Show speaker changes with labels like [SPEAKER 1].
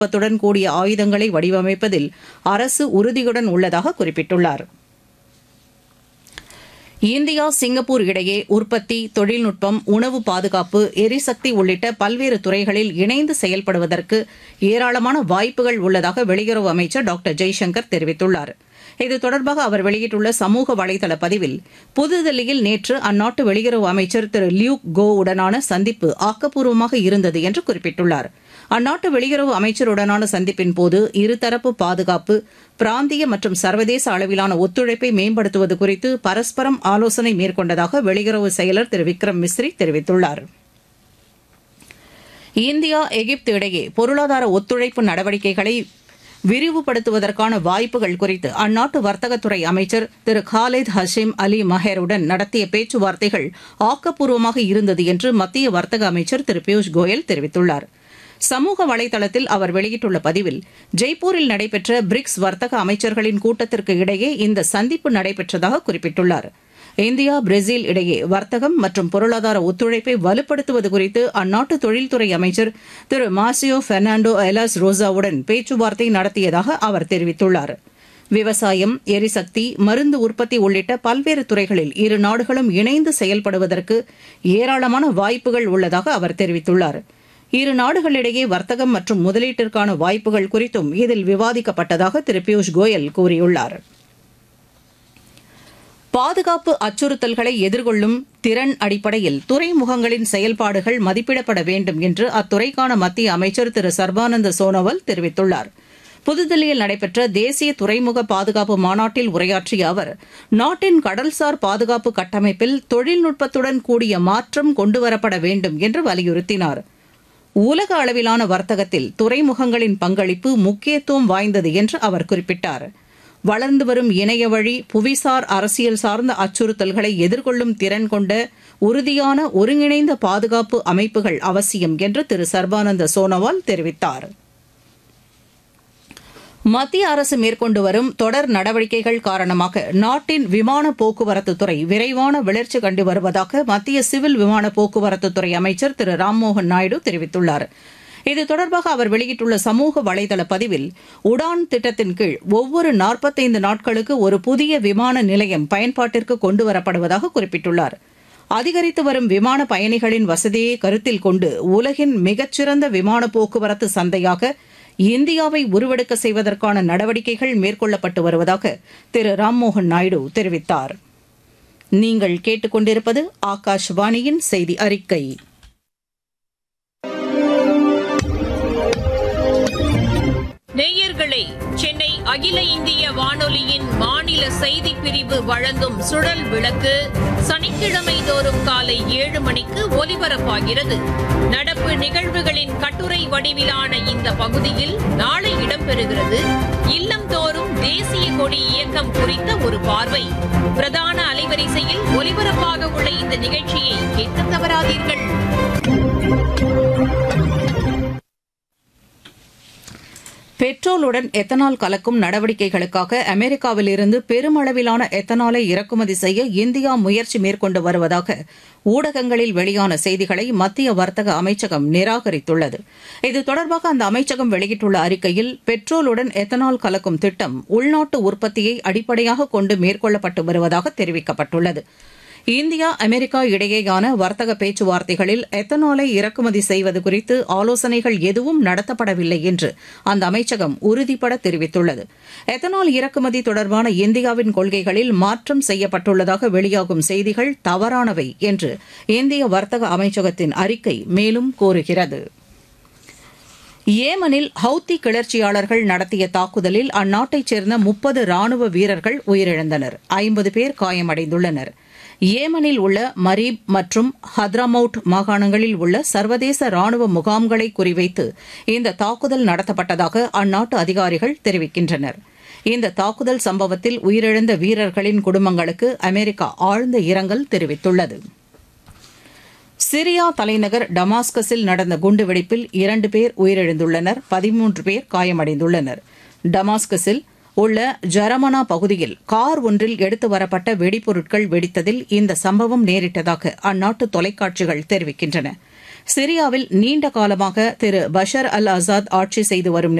[SPEAKER 1] தொழில்நுட்பத்துடன் கூடிய ஆயுதங்களை வடிவமைப்பதில் அரசு உறுதியுடன் உள்ளதாக குறிப்பிட்டுள்ளார் இந்தியா சிங்கப்பூர் இடையே உற்பத்தி தொழில்நுட்பம் உணவு பாதுகாப்பு எரிசக்தி உள்ளிட்ட பல்வேறு துறைகளில் இணைந்து செயல்படுவதற்கு ஏராளமான வாய்ப்புகள் உள்ளதாக வெளியுறவு அமைச்சர் டாக்டர் ஜெய்சங்கர் தெரிவித்துள்ளார் இது தொடர்பாக அவர் வெளியிட்டுள்ள சமூக வலைதள பதிவில் புதுதில்லியில் நேற்று அந்நாட்டு வெளியுறவு அமைச்சர் திரு லியூக் கோ உடனான சந்திப்பு ஆக்கப்பூர்வமாக இருந்தது என்று குறிப்பிட்டுள்ளார் அந்நாட்டு வெளியுறவு அமைச்சருடனான சந்திப்பின் போது இருதரப்பு பாதுகாப்பு பிராந்திய மற்றும் சர்வதேச அளவிலான ஒத்துழைப்பை மேம்படுத்துவது குறித்து பரஸ்பரம் ஆலோசனை மேற்கொண்டதாக வெளியுறவு செயலர் திரு விக்ரம் மிஸ்ரி தெரிவித்துள்ளார் இந்தியா எகிப்து இடையே பொருளாதார ஒத்துழைப்பு நடவடிக்கைகளை விரிவுபடுத்துவதற்கான வாய்ப்புகள் குறித்து அந்நாட்டு வர்த்தகத்துறை அமைச்சர் திரு காலித் ஹஷீம் அலி மஹேருடன் நடத்திய பேச்சுவார்த்தைகள் ஆக்கப்பூர்வமாக இருந்தது என்று மத்திய வர்த்தக அமைச்சர் திரு பியூஷ் கோயல் தெரிவித்துள்ளார் சமூக வலைதளத்தில் அவர் வெளியிட்டுள்ள பதிவில் ஜெய்ப்பூரில் நடைபெற்ற பிரிக்ஸ் வர்த்தக அமைச்சர்களின் கூட்டத்திற்கு இடையே இந்த சந்திப்பு நடைபெற்றதாக குறிப்பிட்டுள்ளார் இந்தியா பிரேசில் இடையே வர்த்தகம் மற்றும் பொருளாதார ஒத்துழைப்பை வலுப்படுத்துவது குறித்து அந்நாட்டு தொழில்துறை அமைச்சர் திரு மாசியோ பெர்னாண்டோ எலாஸ் ரோசாவுடன் பேச்சுவார்த்தை நடத்தியதாக அவர் தெரிவித்துள்ளார் விவசாயம் எரிசக்தி மருந்து உற்பத்தி உள்ளிட்ட பல்வேறு துறைகளில் இரு நாடுகளும் இணைந்து செயல்படுவதற்கு ஏராளமான வாய்ப்புகள் உள்ளதாக அவர் தெரிவித்துள்ளார் இரு நாடுகளிடையே வர்த்தகம் மற்றும் முதலீட்டிற்கான வாய்ப்புகள் குறித்தும் இதில் விவாதிக்கப்பட்டதாக திரு பியூஷ் கோயல் கூறியுள்ளார் பாதுகாப்பு அச்சுறுத்தல்களை எதிர்கொள்ளும் திறன் அடிப்படையில் துறைமுகங்களின் செயல்பாடுகள் மதிப்பிடப்பட வேண்டும் என்று அத்துறைக்கான மத்திய அமைச்சர் திரு சர்பானந்த சோனோவால் தெரிவித்துள்ளார் புதுதில்லியில் நடைபெற்ற தேசிய துறைமுக பாதுகாப்பு மாநாட்டில் உரையாற்றிய அவர் நாட்டின் கடல்சார் பாதுகாப்பு கட்டமைப்பில் தொழில்நுட்பத்துடன் கூடிய மாற்றம் கொண்டுவரப்பட வேண்டும் என்று வலியுறுத்தினார் உலக அளவிலான வர்த்தகத்தில் துறைமுகங்களின் பங்களிப்பு முக்கியத்துவம் வாய்ந்தது என்று அவர் குறிப்பிட்டார் வளர்ந்து வரும் இணைய வழி புவிசார் அரசியல் சார்ந்த அச்சுறுத்தல்களை எதிர்கொள்ளும் திறன் கொண்ட உறுதியான ஒருங்கிணைந்த பாதுகாப்பு அமைப்புகள் அவசியம் என்று திரு சர்பானந்த சோனோவால் தெரிவித்தார் மத்திய அரசு மேற்கொண்டு வரும் தொடர் நடவடிக்கைகள் காரணமாக நாட்டின் விமான போக்குவரத்து துறை விரைவான வளர்ச்சி கண்டு வருவதாக மத்திய சிவில் விமான போக்குவரத்துத்துறை அமைச்சர் திரு ராம்மோகன் நாயுடு தெரிவித்துள்ளார் இது தொடர்பாக அவர் வெளியிட்டுள்ள சமூக வலைதள பதிவில் உடான் திட்டத்தின் கீழ் ஒவ்வொரு நாற்பத்தைந்து நாட்களுக்கு ஒரு புதிய விமான நிலையம் பயன்பாட்டிற்கு கொண்டுவரப்படுவதாக குறிப்பிட்டுள்ளார் அதிகரித்து வரும் விமான பயணிகளின் வசதியை கருத்தில் கொண்டு உலகின் மிகச்சிறந்த விமான போக்குவரத்து சந்தையாக இந்தியாவை உருவெடுக்க செய்வதற்கான நடவடிக்கைகள் மேற்கொள்ளப்பட்டு வருவதாக திரு ராம்மோகன் நாயுடு தெரிவித்தார் நீங்கள் கேட்டுக்கொண்டிருப்பது ஆகாஷ்வாணியின் செய்தி அறிக்கை
[SPEAKER 2] நேயர்களே சென்னை அகில இந்திய வானொலியின் மாநில செய்தி பிரிவு வழங்கும் சுழல் விளக்கு சனிக்கிழமை தோறும் காலை ஏழு மணிக்கு ஒலிபரப்பாகிறது நடப்பு நிகழ்வுகளின் கட்டுரை வடிவிலான இந்த பகுதியில் நாளை இடம்பெறுகிறது இல்லந்தோறும் தேசிய கொடி இயக்கம் குறித்த ஒரு பார்வை பிரதான அலைவரிசையில் ஒலிபரப்பாக உள்ள இந்த நிகழ்ச்சியை கேட்க தவறாதீர்கள்
[SPEAKER 1] பெட்ரோலுடன் எத்தனால் கலக்கும் நடவடிக்கைகளுக்காக அமெரிக்காவிலிருந்து பெருமளவிலான எத்தனாலை இறக்குமதி செய்ய இந்தியா முயற்சி மேற்கொண்டு வருவதாக ஊடகங்களில் வெளியான செய்திகளை மத்திய வர்த்தக அமைச்சகம் நிராகரித்துள்ளது இது தொடர்பாக அந்த அமைச்சகம் வெளியிட்டுள்ள அறிக்கையில் பெட்ரோலுடன் எத்தனால் கலக்கும் திட்டம் உள்நாட்டு உற்பத்தியை அடிப்படையாக கொண்டு மேற்கொள்ளப்பட்டு வருவதாக தெரிவிக்கப்பட்டுள்ளது இந்தியா அமெரிக்கா இடையேயான வர்த்தக பேச்சுவார்த்தைகளில் எத்தனாலை இறக்குமதி செய்வது குறித்து ஆலோசனைகள் எதுவும் நடத்தப்படவில்லை என்று அந்த அமைச்சகம் உறுதிபட தெரிவித்துள்ளது எத்தனால் இறக்குமதி தொடர்பான இந்தியாவின் கொள்கைகளில் மாற்றம் செய்யப்பட்டுள்ளதாக வெளியாகும் செய்திகள் தவறானவை என்று இந்திய வர்த்தக அமைச்சகத்தின் அறிக்கை மேலும் கூறுகிறது ஏமனில் ஹவுத்தி கிளர்ச்சியாளர்கள் நடத்திய தாக்குதலில் அந்நாட்டைச் சேர்ந்த முப்பது ராணுவ வீரர்கள் உயிரிழந்தனர் ஐம்பது பேர் காயமடைந்துள்ளனர் ஏமனில் உள்ள மரீப் மற்றும் ஹத்ராமவுட் மாகாணங்களில் உள்ள சர்வதேச ராணுவ முகாம்களை குறிவைத்து இந்த தாக்குதல் நடத்தப்பட்டதாக அந்நாட்டு அதிகாரிகள் தெரிவிக்கின்றனர் இந்த தாக்குதல் சம்பவத்தில் உயிரிழந்த வீரர்களின் குடும்பங்களுக்கு அமெரிக்கா ஆழ்ந்த இரங்கல் தெரிவித்துள்ளது சிரியா தலைநகர் டமாஸ்கஸில் நடந்த குண்டுவெடிப்பில் இரண்டு பேர் உயிரிழந்துள்ளனர் பதிமூன்று பேர் காயமடைந்துள்ளனர் டமாஸ்கஸில் உள்ள ஜரமனா பகுதியில் கார் ஒன்றில் எடுத்து வரப்பட்ட வெடிபொருட்கள் வெடித்ததில் இந்த சம்பவம் நேரிட்டதாக அந்நாட்டு தொலைக்காட்சிகள் தெரிவிக்கின்றன சிரியாவில் நீண்ட காலமாக திரு பஷர் அல் ஆசாத் ஆட்சி செய்து வரும்